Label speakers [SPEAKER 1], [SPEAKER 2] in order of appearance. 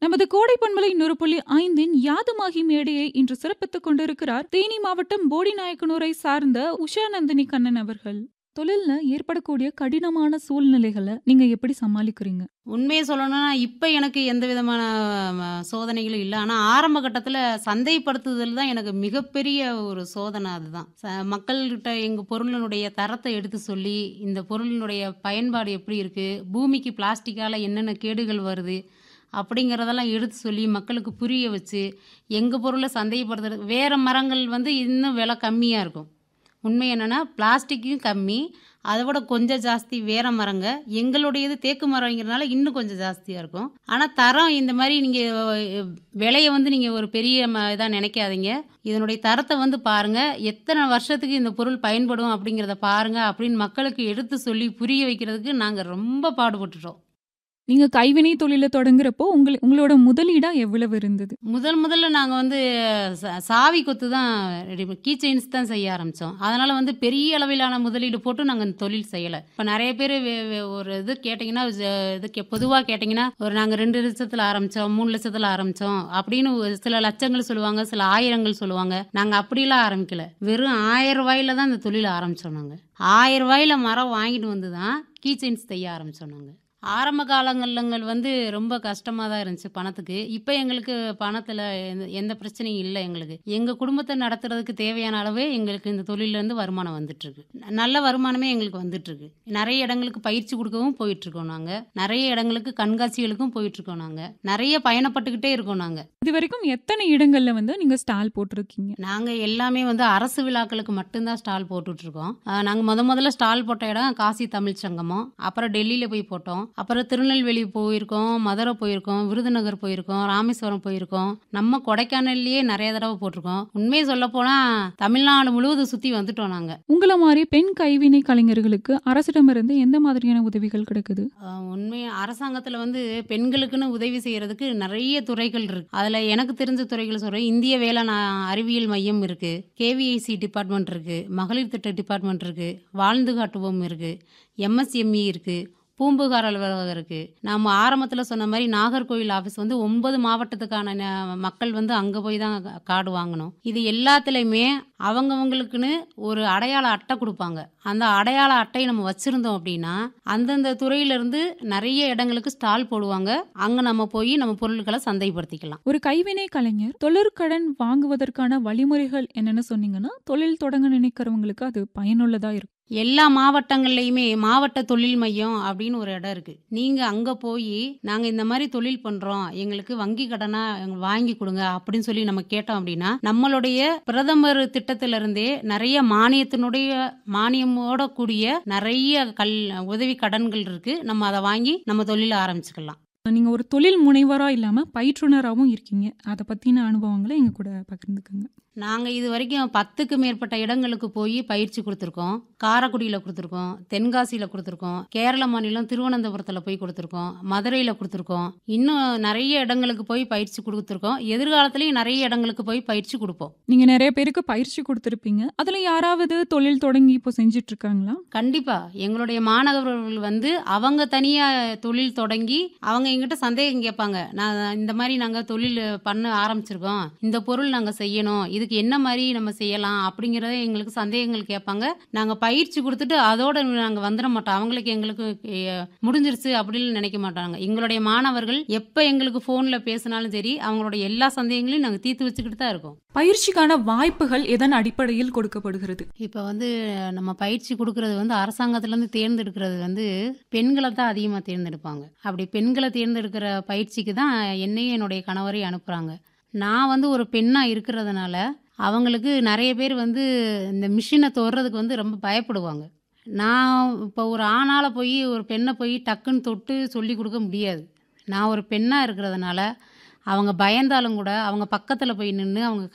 [SPEAKER 1] நமது கோடை பண்பலை நூறு புள்ளி ஐந்தின் யாதுமாகி மேடையை இன்று சிறப்பித்துக் கொண்டிருக்கிறார் தேனி மாவட்டம் போடிநாயக்கனூரை சார்ந்த உஷா நந்தினி கண்ணன் அவர்கள் தொழில்ல ஏற்படக்கூடிய கடினமான சூழ்நிலைகளை நீங்க எப்படி சமாளிக்கிறீங்க
[SPEAKER 2] உண்மையை சொல்லணும்னா இப்போ எனக்கு எந்த விதமான ம, சோதனைகளும் இல்லை ஆனால் ஆரம்ப கட்டத்தில் சந்தைப்படுத்துதல் தான் எனக்கு மிகப்பெரிய ஒரு சோதனை அதுதான் ச மக்கள்கிட்ட எங்கள் பொருளினுடைய தரத்தை எடுத்து சொல்லி இந்த பொருளினுடைய பயன்பாடு எப்படி இருக்குது பூமிக்கு பிளாஸ்டிக்கால் என்னென்ன கேடுகள் வருது அப்படிங்கிறதெல்லாம் எடுத்து சொல்லி மக்களுக்கு புரிய வச்சு எங்கள் பொருளை சந்தைப்படுத்துறது வேறு மரங்கள் வந்து இன்னும் விலை கம்மியாக இருக்கும் உண்மை என்னென்னா பிளாஸ்டிக்கும் கம்மி அதை விட கொஞ்சம் ஜாஸ்தி வேற மரங்க எங்களுடையது தேக்கு மரங்கிறனால இன்னும் கொஞ்சம் ஜாஸ்தியாக இருக்கும் ஆனால் தரம் இந்த மாதிரி நீங்கள் விலையை வந்து நீங்கள் ஒரு பெரிய ம இதாக நினைக்காதீங்க இதனுடைய தரத்தை வந்து பாருங்கள் எத்தனை வருஷத்துக்கு இந்த பொருள் பயன்படும் அப்படிங்கிறத பாருங்கள் அப்படின்னு மக்களுக்கு எடுத்து சொல்லி புரிய வைக்கிறதுக்கு நாங்கள் ரொம்ப பாடுபட்டுட்டோம்
[SPEAKER 1] நீங்க கைவினை தொழிலை தொடங்குறப்போ உங்களை உங்களோட முதலீடா எவ்வளவு இருந்தது
[SPEAKER 2] முதல் முதல்ல நாங்கள் வந்து ச- சாவி கொத்து தான் ரெடி கீ செயின்ஸ் தான் செய்ய ஆரம்பித்தோம் அதனால் வந்து பெரிய அளவிலான முதலீடு போட்டு நாங்கள் இந்த தொழில் செய்யலை இப்போ நிறைய பேர் ஒரு இது கேட்டிங்கன்னா ஜ- இது பொதுவாக கேட்டிங்கன்னா ஒரு நாங்கள் ரெண்டு லட்சத்தில் ஆரம்பித்தோம் மூணு லட்சத்தில் ஆரம்பித்தோம் அப்படின்னு ஒரு சில லட்சங்கள் சொல்லுவாங்க சில ஆயிரங்கள் சொல்லுவாங்க நாங்கள் அப்படிலாம் ஆரம்பிக்கல வெறும் ஆயிரம் ரூபாயில தான் இந்த தொழில் ஆரம்பித்தோம் நாங்கள் ஆயிரம் ரூபாயில மரம் வாங்கிட்டு வந்து தான் கீ செயின்ஸ் செய்ய ஆரம்பித்தோம் நாங்கள் ஆரம்ப காலங்கள்லங்கள் வந்து ரொம்ப கஷ்டமாக தான் இருந்துச்சு பணத்துக்கு இப்போ எங்களுக்கு பணத்தில் எந்த எந்த பிரச்சனையும் இல்லை எங்களுக்கு எங்கள் குடும்பத்தை நடத்துறதுக்கு தேவையான அளவு எங்களுக்கு இந்த தொழிலேருந்து வருமானம் வந்துட்டுருக்கு நல்ல வருமானமே எங்களுக்கு வந்துட்டுருக்கு நிறைய இடங்களுக்கு பயிற்சி கொடுக்கவும் போயிட்டுருக்கோம் நாங்கள் நிறைய இடங்களுக்கு கண்காட்சிகளுக்கும் போயிட்டுருக்கோம் நாங்கள் நிறைய பயணப்பட்டுக்கிட்டே இருக்கோம் நாங்கள்
[SPEAKER 1] இது வரைக்கும் எத்தனை இடங்கள்ல வந்து நீங்க ஸ்டால் போட்டிருக்கீங்க
[SPEAKER 2] நாங்கள் எல்லாமே வந்து அரசு விழாக்களுக்கு மட்டும்தான் ஸ்டால் போட்டுட்ருக்கோம் நாங்கள் முத முதல்ல ஸ்டால் போட்ட இடம் காசி தமிழ் சங்கமம் அப்புறம் டெல்லியில் போய் போட்டோம் அப்புறம் திருநெல்வேலி போயிருக்கோம் மதுரை போயிருக்கோம் விருதுநகர் போயிருக்கோம் ராமேஸ்வரம் போயிருக்கோம் நம்ம கொடைக்கானல்லையே நிறைய தடவை போட்டிருக்கோம் உண்மையை சொல்ல போனால் தமிழ்நாடு முழுவதும் சுற்றி வந்துட்டோம் நாங்கள்
[SPEAKER 1] உங்களை மாதிரி பெண் கைவினை கலைஞர்களுக்கு அரசிடமிருந்து எந்த மாதிரியான உதவிகள் கிடைக்குது
[SPEAKER 2] உண்மை அரசாங்கத்தில் வந்து பெண்களுக்குன்னு உதவி செய்யறதுக்கு நிறைய துறைகள் இருக்கு அதில் எனக்கு தெரிஞ்ச துறைகள் சொல்கிறேன் இந்திய வேளாண் அ- அறிவியல் மையம் இருக்கு கேவிஐசி டிபார்ட்மெண்ட் இருக்கு மகளிர் திட்ட டிபார்ட்மெண்ட் இருக்கு வாழ்ந்து காட்டுவோம் இருக்கு எம்எஸ்எம்இ இருக்கு பூம்புகார் அலுவலகம் இருக்கு நாம ஆரம்பத்தில் சொன்ன மாதிரி நாகர்கோவில் ஆஃபீஸ் வந்து ஒன்பது மாவட்டத்துக்கான ந- மக்கள் வந்து அங்கே போய் தான் கா- கார்டு வாங்கணும் இது எல்லாத்துலேயுமே அவங்கவங்களுக்குன்னு ஒரு அடையாள அட்டை கொடுப்பாங்க அந்த அடையாள அட்டையை நம்ம வச்சிருந்தோம் அப்படின்னா அந்தந்த துறையிலிருந்து நிறைய இடங்களுக்கு ஸ்டால் போடுவாங்க அங்கே நம்ம போய் நம்ம பொருட்களை சந்தைப்படுத்திக்கலாம்
[SPEAKER 1] ஒரு கைவினை கலைஞர் தொழிற்கடன் வாங்குவதற்கான வழிமுறைகள் என்னன்னு சொன்னீங்கன்னா தொழில் தொடங்க நினைக்கிறவங்களுக்கு அது பயனுள்ளதா இருக்கும்
[SPEAKER 2] எல்லா மாவட்டங்கள்லையுமே மாவட்ட தொழில் மையம் அப்படின்னு ஒரு இடம் இருக்கு நீங்க அங்க போய் நாங்க இந்த மாதிரி தொழில் பண்றோம் எங்களுக்கு வங்கி கடனா எங்க வாங்கி கொடுங்க அப்படின்னு சொல்லி நம்ம கேட்டோம் அப்படின்னா நம்மளுடைய பிரதமர் திட்டத்தில இருந்தே நிறைய மானியத்தினுடைய மானியமோட கூடிய நிறைய கல் உதவி கடன்கள் இருக்கு நம்ம அதை வாங்கி நம்ம தொழில ஆரம்பிச்சுக்கலாம்
[SPEAKER 1] நீங்க ஒரு தொழில் முனைவரா இல்லாம பயிற்றுனராகவும் இருக்கீங்க அதை பத்தின அனுபவங்களை எங்க கூட பகிர்ந்துக்குங்க
[SPEAKER 2] நாங்கள் இது வரைக்கும் பத்துக்கு மேற்பட்ட இடங்களுக்கு போய் பயிற்சி கொடுத்துருக்கோம் காரைக்குடியில் கொடுத்துருக்கோம் தென்காசியில் கொடுத்துருக்கோம் கேரள மாநிலம் திருவனந்தபுரத்தில் போய் கொடுத்துருக்கோம் மதுரையில் கொடுத்துருக்கோம் இன்னும் நிறைய இடங்களுக்கு போய் பயிற்சி கொடுத்துருக்கோம் எதிர்காலத்துலேயும் நிறைய இடங்களுக்கு போய் பயிற்சி கொடுப்போம்
[SPEAKER 1] நீங்க நிறைய பேருக்கு பயிற்சி கொடுத்துருப்பீங்க அதுல யாராவது தொழில் தொடங்கி இப்போ செஞ்சிட்டு இருக்காங்களா
[SPEAKER 2] கண்டிப்பா எங்களுடைய மாணவர்கள் வந்து அவங்க தனியா தொழில் தொடங்கி அவங்க எங்கிட்ட சந்தேகம் கேட்பாங்க நான் இந்த மாதிரி நாங்க தொழில் பண்ண ஆரம்பிச்சிருக்கோம் இந்த பொருள் நாங்க செய்யணும் இதுக்கு என்ன மாதிரி நம்ம செய்யலாம் அப்படிங்கறத எங்களுக்கு சந்தேகங்கள் கேட்பாங்க நாங்க பயிற்சி கொடுத்துட்டு அதோட நாங்க வந்துட மாட்டோம் அவங்களுக்கு எங்களுக்கு எ, முடிஞ்சிருச்சு அப்படின்னு நினைக்க மாட்டாங்க எங்களுடைய மாணவர்கள் எப்ப எங்களுக்கு போன்ல பேசினாலும் சரி அவங்களுடைய எல்லா சந்தேகங்களையும் நாங்க தீர்த்து வச்சுக்கிட்டு தான் இருக்கோம்
[SPEAKER 1] பயிற்சிக்கான வாய்ப்புகள் எதன் அடிப்படையில் கொடுக்கப்படுகிறது
[SPEAKER 2] இப்போ வந்து நம்ம பயிற்சி கொடுக்கறது வந்து அரசாங்கத்துலேருந்து தேர்ந்தெடுக்கிறது வந்து பெண்களை தான் அதிகமாக தேர்ந்தெடுப்பாங்க அப்படி பெண்களை தேர்ந்தெடுக்கிற பயிற்சிக்கு தான் என்னையும் என்னுடைய கணவரையும் அனுப்புகிறாங்க நான் வந்து ஒரு பெண்ணாக இருக்கிறதுனால அவங்களுக்கு நிறைய பேர் வந்து இந்த மிஷினை தொடுறதுக்கு வந்து ரொம்ப பயப்படுவாங்க நான் இப்போ ஒரு ஆணால் போய் ஒரு பெண்ணை போய் டக்குன்னு தொட்டு சொல்லி கொடுக்க முடியாது நான் ஒரு பெண்ணாக இருக்கிறதுனால அவங்க பயந்தாலும் கூட அவங்க பக்கத்தில் போய் நின்று அவங்க